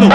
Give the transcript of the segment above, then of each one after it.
நானும்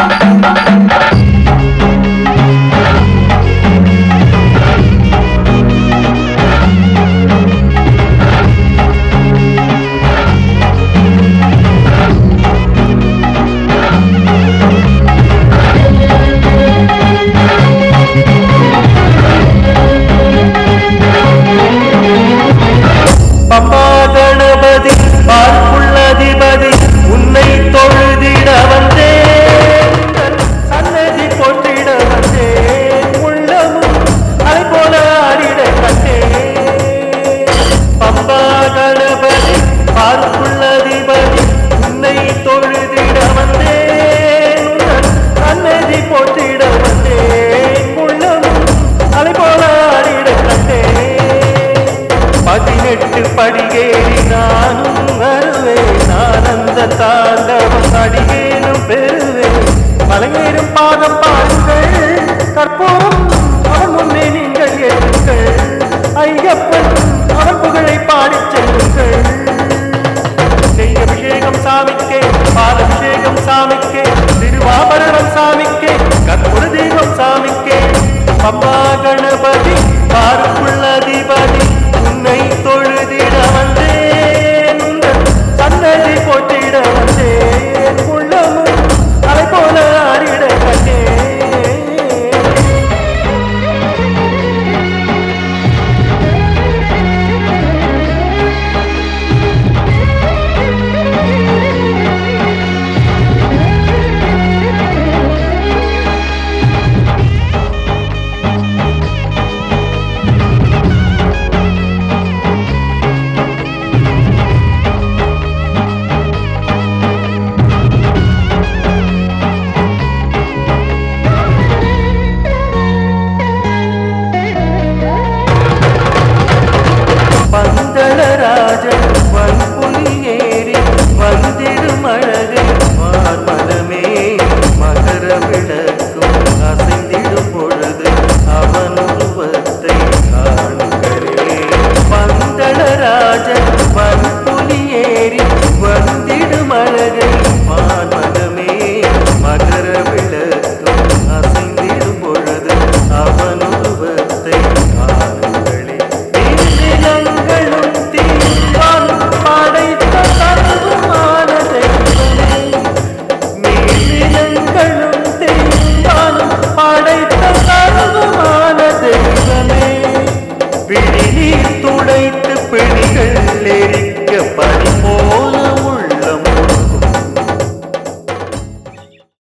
பப்பா கணபதி பார்ப்புள்ளதிபதி உன்னை தொழுதிட வந்தேன் சன்னதி போற்றிட வந்தேன் உள்ளமும் அலை போல ஆடிட கண்டேன் பப்பா கணபதி பார்ப்புள்ளதிபதி உன்னை தொழுதிட வந்தேன் உந்தன் சன்னதி போற்றிட வந்தேன் உள்ளமும் அலை போல ஆடிட கண்டேன் பதினெட்டு படியேறி நானும் வருவேன் ஆனந்த தாண்டவம் அடியேனும் பெறுவேன் மலையேறும் பாதம் பாருங்கள் கற்போம் அவன் முன்னே நீங்கள் ஏற்றுங்கள் ஐயப்பன் அவன் புகழை பாடிச் செல்லுங்கள் நெய் அபிஷேகம் சாமிக்கே பாலபிஷேகம் சாமிக்கே திருவாபரணம் சாமிக்கே கற்பூர தீபம் சாமிக்கே பப்பா கணபதி பாருக்குள்ள